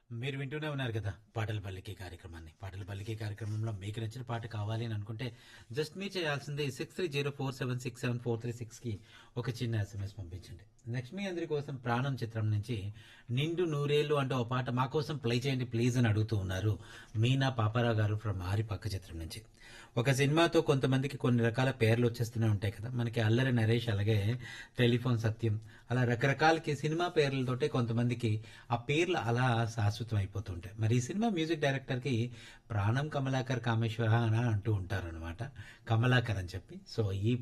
మీరు వింటూనే ఉన్నారు కదా పాటల పల్లికి కార్యక్రమాన్ని పాటల పల్లికి కార్యక్రమంలో మీకు నచ్చిన పాట కావాలి అని అనుకుంటే జస్ట్ మీరు చేయాల్సింది six three zero four seven six seven four three సిక్స్కి ఒక చిన్న ఎస్ఎంఎస్ పంపించండి నెక్స్ట్ మీ అందరి కోసం ప్రాణం చిత్రం నుంచి నిండు నూరేళ్ళు అంటూ ఒక పాట మా కోసం ప్లే చేయండి ప్లీజ్ అని అడుగుతూ ఉన్నారు మీనా పాపారావు గారు ఫ్రమ్ ఆరి పక్క చిత్రం నుంచి ఒక సినిమాతో కొంతమందికి కొన్ని రకాల పేర్లు వచ్చేస్తూనే ఉంటాయి కదా మనకి అల్లరి నరేష్ అలాగే టెలిఫోన్ సత్యం అలా రకరకాలకి సినిమా పేర్లతోటే కొంతమందికి ఆ పేర్లు అలా శాశ్వతం అయిపోతుంటాయి మరి ఈ సినిమా మ్యూజిక్ డైరెక్టర్కి ప్రాణం కమలాకర్ కామేశ్వర అని అంటూ ఉంటారు అనమాట కమలాకర్ అని చెప్పి సో ఈ